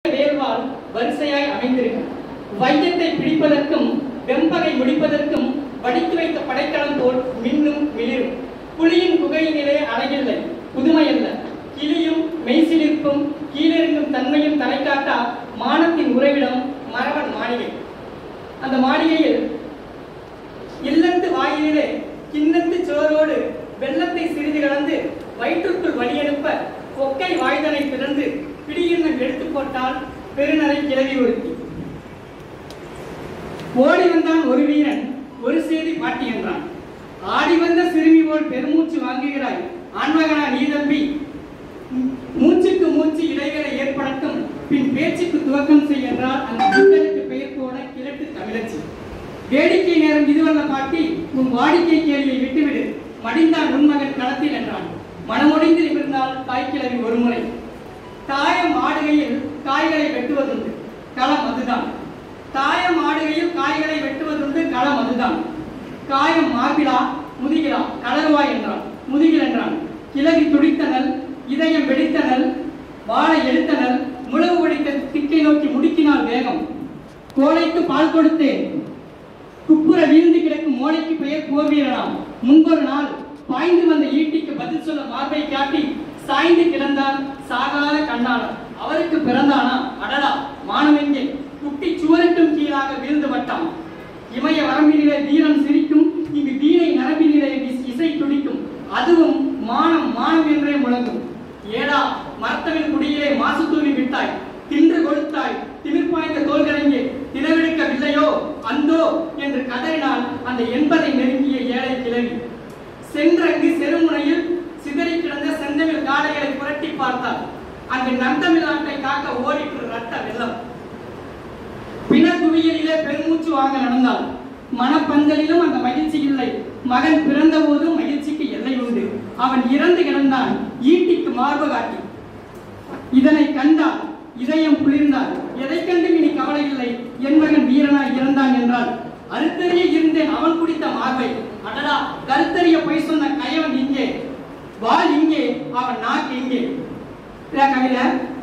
வேர்வால் வரிசையாய் அமைந்திருக்கும் வையத்தை பிடிப்பதற்கும் வெம்பகை முடிப்பதற்கும் வடித்து வைத்த படைக்கலம் போல் மின்னும் மிளிரும் புலியின் குகையினிலே அழகில்லை புதுமையல்ல கிளியும் மெய்சிலிருப்பும் கீழிறங்கும் தன்மையும் தலை காட்டா மானத்தின் உறைவிடம் மரவன் மாளிகை அந்த மாளிகையில் இல்லத்து வாயிலே கிண்ணத்து சோரோடு வெள்ளத்தை சிறிது கலந்து வயிற்றுக்குள் வழியெழுப்ப கொக்கை வாய்தனை திறந்து பிடியின்னம் எடுத்து போட்டால் பெருநரை கிளவி ஒருத்தி ஓடி வந்தான் ஒரு வீரன் ஒரு செய்தி பாட்டி என்றான் ஆடி வந்த சிறுமி போல் பெருமூச்சு வாங்குகிறாய் ஆண்மகனா நீ தம்பி மூ- மூச்சுக்கு மூச்சு இடைவேளை ஏற்படட்டும் பின் பேச்சுக்கு துவக்கம் செய் என்றால் அந்த சித்தருக்கு பெயர் போன கிழட்டு தமிழச்சி வேடிக்கை நேரம் இதுவல்ல பாட்டி உன் வாடிக்கை கேள்வியை விட்டுவிடு மடிந்தான் உன்மகன் களத்தில் என்றான் மனமுடிந்து நிமிர்ந்தால் தாய்க்கிழவி ஒருமுறை தாயம் ஆடுகையில் காய்களை வெட்டுவதுண்டு களம் அதுதான் தாயம் ஆடுகையில் காய்களை வெட்டுவதுண்டு களம் அதுதான் காயம் மார்பிலா முதுகிலா கலருவா என்றான் முதுகில் என்றான் கிழவி துடித்தனல் இதயம் வெடித்தனல் வாழை எடுத்தனல் முழவு ஒடித்த திக்கை நோக்கி முடுக்கினால் வேகம் கோழைக்கு பால் கொடுத்தேன் குப்புற வீழ்ந்து கிடக்கும் மோளைக்கு பெயர் போர்வீரனாம் முன்பொரு நாள் பாய்ந்து வந்த ஈட்டிக்கு பதில் சொல்ல மார்பை காட்டி சாய்ந்து கிடந்தார் சாகாத கண்ணாளர் அவருக்கு பிறந்தானா அடடா மானமெங்கே குட்டி சுவருக்கும் கீழாக வீழ்ந்து வட்டான் இமய வரம்பினிலே வீரன் சிரிக்கும் இங்கு வீணை நரம்பினிலே இஸ்- இசை துடிக்கும் அதுவும் மானம் மானம் என்றே முழங்கும் ஏடா மரத்தவின் குடியே மாசு தூவி விட்டாய் தின்று கொழுத்தாய் திமிர் பாய்ந்த தோள்களெங்கே தினவெடுக்கவில்லையோ அந்தோ என்று கதறினால் அந்த எண்பதை நெருங்கிய ஏழை கிழவி சென்றங்கு செருமுனையில் சிதறி கிடந்த செந்தமிழ் காளைகளை புரட்டி பார்த்தார் அங்கு நந்தமிழ் நாட்டை காக்க ஓடிற்று ரத்த வெள்ளம் பிணக்குவியலிலே பெருமூச்சு வாங்க நடந்தாள் மனப்பந்தலிலும் அந்த மகிழ்ச்சி இல்லை மகன் பிறந்த போதும் மகிழ்ச்சிக்கு எல்லை உண்டு அவன் இறந்து கிடந்தான் ஈட்டிக்கு மார்பு காட்டி இதனை கண்டால் இதயம் குளிர்ந்தால் எதை கண்டும் இனி கவலை இல்லை என் மகன் வீரனாய் இறந்தான் என்றால் அறுத்தறிய இருந்தேன் அவன் குடித்த மார்பை அடடா கருத்தறிய பொய் சொன்ன கயவன் இங்கே வாள் இங்கே அவன் நாக்கு இங்கே இல்ல கவிதை